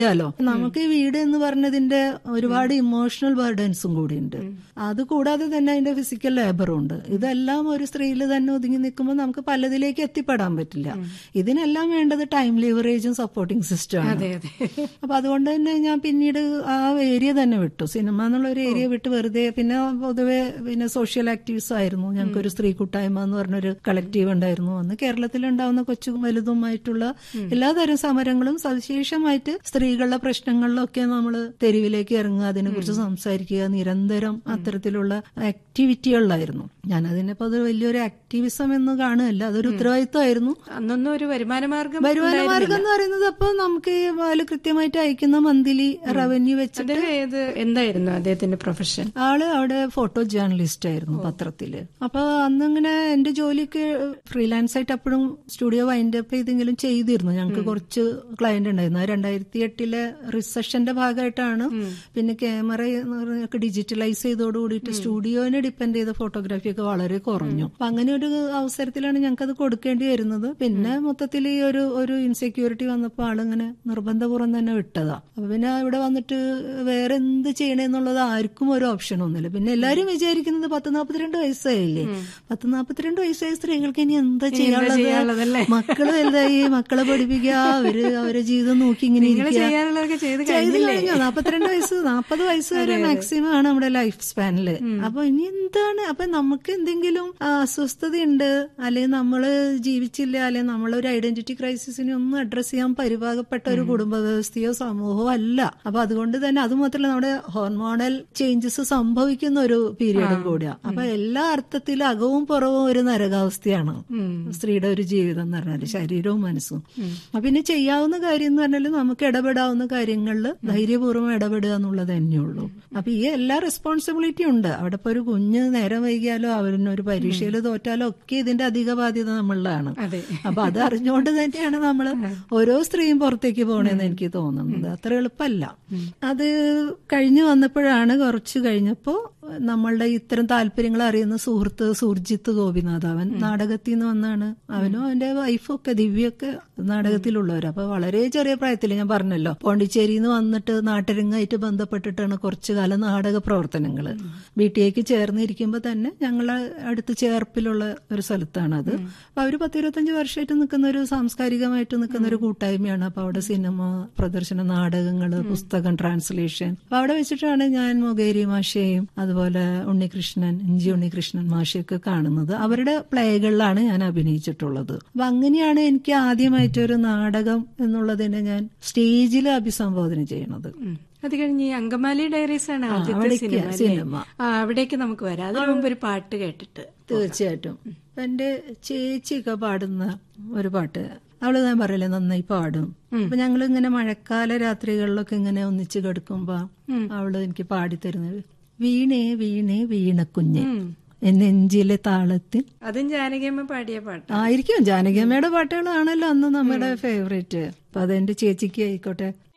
അറിയാലോ നമുക്ക് ഈ വീട് എന്ന് പറഞ്ഞതിന്റെ ഒരുപാട് ഇമോഷണൽ ബർഡൻസും കൂടി ഉണ്ട് അത് കൂടാതെ തന്നെ അതിന്റെ ഫിസിക്കൽ ലേബറും ഉണ്ട് ഇതെല്ലാം ഒരു സ്ത്രീയിൽ തന്നെ ഒതുങ്ങി നിൽക്കുമ്പോൾ നമുക്ക് പലതിലേക്ക് എത്തിപ്പെടാൻ പറ്റില്ല ഇതിനെല്ലാം വേണ്ടത് ടൈം ലിവറേജും സപ്പോർട്ടിംഗ് സിസ്റ്റമാണ് അതെ അതെ അപ്പൊ അതുകൊണ്ട് തന്നെ ഞാൻ പിന്നീട് ആ ഏരിയ തന്നെ വിട്ടു സിനിമ എന്നുള്ള ഒരു ഏരിയ വിട്ട് വെറുതെ പിന്നെ പൊതുവെ പിന്നെ സോഷ്യൽ ആക്ടിവിസ്റ്റ് ആയിരുന്നു ഞങ്ങൾക്കൊരു സ്ത്രീ കൂട്ടായ്മ എന്ന് പറഞ്ഞൊരു കളക്റ്റീവ് ഉണ്ടായിരുന്നു അന്ന് കേരളത്തിൽ ഉണ്ടാവുന്ന കൊച്ചു വലുതുമായിട്ടുള്ള എല്ലാതരം സമരങ്ങളും സവിശേഷമായിട്ട് സ്ത്രീകളുടെ പ്രശ്നങ്ങളിലൊക്കെ നമ്മൾ തെരുവിലേക്ക് ഇറങ്ങുക അതിനെക്കുറിച്ച് സംസാരിക്കുക നിരന്തരം അത്തരത്തിലുള്ള ആക്ടിവിറ്റികളിലായിരുന്നു ഞാൻ അതിനിപ്പോ അത് വലിയൊരു ആക്ടിവിസം എന്ന് കാണുകയല്ല അതൊരു ഉത്തരവാദിത്വമായിരുന്നു അന്നൊന്നും ഒരു വരുമാന മാർഗം വരുമാന മാർഗം എന്ന് പറയുന്നത് അപ്പൊ നമുക്ക് ഈ പാല് കൃത്യമായിട്ട് അയക്കുന്ന മന്ത്ലി റവന്യൂ വെച്ചിട്ട് അദ്ദേഹം ഏത് എന്തായിരുന്നു അദ്ദേഹത്തിന്റെ പ്രൊഫഷൻ ആള് അവിടെ ഫോട്ടോ ജേർണലിസ്റ്റ് ആയിരുന്നു പത്രത്തില് അപ്പൊ അന്നിങ്ങനെ എന്റെ ജോലിക്ക് ഫ്രീലാൻസ് ആയിട്ട് അപ്പോഴും സ്റ്റുഡിയോ വൈൻഡ് അപ്പ് ചെയ്തെങ്കിലും ചെയ്തിരുന്നു ഞങ്ങൾക്ക് കുറച്ച് ക്ലയന്റ് ഉണ്ടായിരുന്നു രണ്ടായിരത്തി എട്ടിലെ റിസഷന്റെ ഭാഗമായിട്ടാണ് പിന്നെ ക്യാമറ ഒക്കെ ഡിജിറ്റലൈസ് ചെയ്തോട് കൂടിയിട്ട് സ്റ്റുഡിയോനെ ഡിപ്പെൻഡ് ചെയ്ത ഫോട്ടോഗ്രാഫി ഒക്കെ വളരെ കുറഞ്ഞു അപ്പൊ അങ്ങനെ ഒരു അവസരത്തിലാണ് ഞങ്ങൾക്ക് അത് കൊടുക്കേണ്ടി വരുന്നത് പിന്നെ മൊത്തത്തിൽ ഈ ഒരു ഒരു ഇൻസെക്യൂരിറ്റി വന്നപ്പോൾ ആളിങ്ങനെ നിർബന്ധപൂർവ്വം തന്നെ വിട്ടതാ അപ്പൊ പിന്നെ ഇവിടെ വന്നിട്ട് വേറെ എന്ത് ചെയ്യണേന്നുള്ളത് ആർക്കും ഒരു ഓപ്ഷൻ ഒന്നുമില്ല പിന്നെ എല്ലാരും വിചാരിക്കുന്നത് പത്ത് നാപ്പത്തിരണ്ട് വയസ്സായില്ലേ പത്ത് നാപ്പത്തിരണ്ട് വയസ്സായ സ്ത്രീകൾക്ക് ഇനി എന്താ ചെയ്യാനുള്ളത് ചെയ്യാനുള്ളതല്ലേ? മക്കള് വലുതായി മക്കളെ പഠിപ്പിക്കുക അവര് അവരെ ജീവിതം നോക്കി ഇങ്ങനെ നിങ്ങൾ ഇരിക്കുക ചെയ്യാനുള്ളതൊക്കെ ചെയ്ത് ചെയ്ത് കഴിഞ്ഞില്ലേ കഴിഞ്ഞു നാപ്പത്തിരണ്ട് വയസ്സ് നാപ്പത് വയസ്സ് വരെ മാക്സിമം ആണ് നമ്മുടെ ലൈഫ് സ്പാനില് അപ്പൊ ഇനി എന്താണ് അപ്പൊ നമുക്ക് എന്തെങ്കിലും ആ, അസ്വസ്ഥതയുണ്ട് അല്ലെങ്കിൽ നമ്മള് ജീവിച്ചില്ല അല്ലെങ്കിൽ നമ്മളൊരു ഐഡന്റിറ്റി ക്രൈസിസിനെ ഒന്നും അഡ്രസ് ചെയ്യാൻ പരിഭാഗപ്പെട്ട ഒരു കുടുംബ വ്യവസ്ഥയോ സമൂഹമോ അല്ല അപ്പൊ അതുകൊണ്ട് തന്നെ അത് മാത്രമല്ല നമ്മുടെ ഹോർമോണൽ ചേഞ്ചസ് സംഭവിക്കുന്ന ഒരു പീരീഡും കൂടിയാ അപ്പൊ എല്ലാ അർത്ഥത്തിലും അകവും പുറവും ഒരു നരകാവസ്ഥയാണ് സ്ത്രീയുടെ ഒരു ജീവിതം എന്ന് പറഞ്ഞാല് ശരീരവും മനസ്സും അപ്പൊ പിന്നെ ചെയ്യാവുന്ന കാര്യം എന്ന് പറഞ്ഞാൽ നമുക്ക് ഇടപെടാവുന്ന കാര്യങ്ങളിൽ ധൈര്യപൂർവ്വം ഇടപെടുക എന്നുള്ളത് തന്നെയുള്ളൂ അപ്പൊ ഈ എല്ലാ റെസ്പോൺസിബിലിറ്റി ഉണ്ട് അവിടെ ഇപ്പൊ ഒരു കുഞ്ഞ് നേരം വൈകിയാലോ അവരിന് ഒരു പരീക്ഷയിൽ തോറ്റാലോ ഒക്കെ ഇതിന്റെ അധിക ബാധ്യത നമ്മളിലാണ് അതെ അപ്പൊ അത് അറിഞ്ഞുകൊണ്ട് തന്നെയാണ് നമ്മൾ ഓരോ സ്ത്രീയും പുറത്തേക്ക് പോകണേന്ന് എനിക്ക് തോന്നുന്നത് അത്ര എളുപ്പമല്ല അത് കഴിഞ്ഞു വന്നപ്പോഴാണ് കുറച്ച് കഴിഞ്ഞപ്പോ നമ്മളുടെ ഇത്തരം താല്പര്യങ്ങൾ അറിയുന്ന സുഹൃത്ത് സുർജിത്ത് ഗോപിനാഥ് അവൻ നാടകത്തിൽ നിന്ന് വന്നാണ് അവനും അവന്റെ വൈഫും ഒക്കെ ദിവ്യൊക്കെ നാടകത്തിലുള്ളവർ അപ്പൊ വളരെ ചെറിയ പ്രായത്തിൽ ഞാൻ പറഞ്ഞല്ലോ പോണ്ടിച്ചേരിയിൽ നിന്ന് വന്നിട്ട് നാട്ടരങ്ങായിട്ട് ബന്ധപ്പെട്ടിട്ടാണ് കുറച്ചു കാലം നാടക പ്രവർത്തനങ്ങൾ ബി ടി എക്ക് ചേർന്നിരിക്കുമ്പോൾ തന്നെ ഞങ്ങളെ അടുത്ത് ചേർപ്പിലുള്ള ഒരു സ്ഥലത്താണ് അത് അപ്പൊ അവര് പത്തിരുപത്തഞ്ച് വർഷമായിട്ട് നിൽക്കുന്ന ഒരു സാംസ്കാരികമായിട്ട് നിൽക്കുന്ന ഒരു കൂട്ടായ്മയാണ് അപ്പൊ അവിടെ സിനിമ പ്രദർശന നാടകങ്ങള് പുസ്തകം ട്രാൻസ്ലേഷൻ അപ്പൊ അവിടെ വെച്ചിട്ടാണ് ഞാൻ മൊകേരി മാഷയെയും അതുപോലെ ഉണ്ണികൃഷ്ണൻ ഇഞ്ചി ഉണ്ണികൃഷ്ണൻ മാഷയൊക്കെ കാണുന്നത് അവരുടെ പ്ലേകളിലാണ് ഞാൻ അഭിനയിച്ചിട്ടുള്ളത് അപ്പൊ അങ്ങനെയാണ് എനിക്ക് ആദ്യമായിട്ടൊരു നാടകം എന്നുള്ളതിനെ ഞാൻ സ്റ്റേജിൽ അഭിസംബോധന ചെയ്യണത് ഉം. അത് കഴിഞ്ഞ് ഈ അങ്കമാലി ഡയറീസ് ആണ് ആദ്യത്തെ അവിടേക്ക് സിനിമ അല്ലേ? സിനിമ. ആ അവിടേക്ക് നമുക്ക് വരാം അതിനു മുമ്പ് ഒരു പാട്ട് കേട്ടിട്ട് തീർച്ചയായിട്ടും എന്റെ ചേച്ചിയൊക്കെ പാടുന്ന ഒരു പാട്ട് അവള് ഞാൻ പറയല്ലേ നന്നായി പാടും അപ്പൊ ഞങ്ങൾ ഇങ്ങനെ മഴക്കാല രാത്രികളിലൊക്കെ ഇങ്ങനെ ഒന്നിച്ച് കിടക്കുമ്പോ അവള് എനിക്ക് പാടിത്തരുന്നത് വീണേ വീണേ വീണക്കുഞ്ഞ് നെഞ്ചിലെ താളത്തിൽ അതും ജാനകിയമ്മ പാടിയ പാട്ട് ആയിരിക്കും ജാനകിയമ്മയുടെ പാട്ടുകളാണല്ലോ അന്ന് നമ്മുടെ ഫേവറേറ്റ് അപ്പൊ അതെന്റെ ചേച്ചിക്ക് ആയിക്കോട്ടെ